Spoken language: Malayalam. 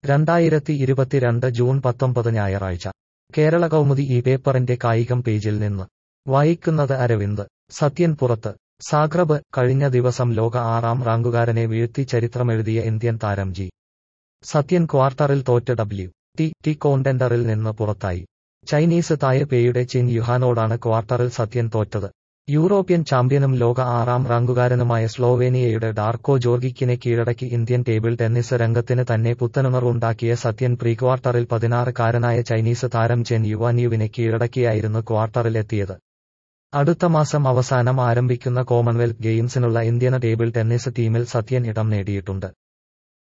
രണ്ടായിരത്തി ഇരുപത്തിരണ്ട് ജൂൺ പത്തൊമ്പത് ഞായറാഴ്ച കേരള കൗമുദി ഈ പേപ്പറിന്റെ കായികം പേജിൽ നിന്ന് വായിക്കുന്നത് അരവിന്ദ് സത്യൻ പുറത്ത് സാഗ്രബ് കഴിഞ്ഞ ദിവസം ലോക ആറാം റാങ്കുകാരനെ വീഴ്ത്തി ചരിത്രമെഴുതിയ ഇന്ത്യൻ താരം ജി സത്യൻ ക്വാർട്ടറിൽ തോറ്റ് ഡബ്ല്യു ടി ടി കോണ്ടൻഡറിൽ നിന്ന് പുറത്തായി ചൈനീസ് തായ്പേയുടെ ചിൻ യുഹാനോടാണ് ക്വാർട്ടറിൽ സത്യൻ തോറ്റത് യൂറോപ്യൻ ചാമ്പ്യനും ലോക ആറാം റാങ്കുകാരനുമായ സ്ലോവേനിയയുടെ ഡാർക്കോ ജോർഗിക്കിനെ കീഴടക്കി ഇന്ത്യൻ ടേബിൾ ടെന്നീസ് രംഗത്തിന് തന്നെ പുത്തനുണർവുണ്ടാക്കിയ സത്യൻ പ്രീക്വാർട്ടറിൽ പതിനാറുകാരനായ ചൈനീസ് താരം ചെൻ യുവാന്യുവിനെ കീഴടക്കിയായിരുന്നു ക്വാർട്ടറിലെത്തിയത് അടുത്ത മാസം അവസാനം ആരംഭിക്കുന്ന കോമൺവെൽത്ത് ഗെയിംസിനുള്ള ഇന്ത്യൻ ടേബിൾ ടെന്നീസ് ടീമിൽ സത്യൻ ഇടം നേടിയിട്ടുണ്ട്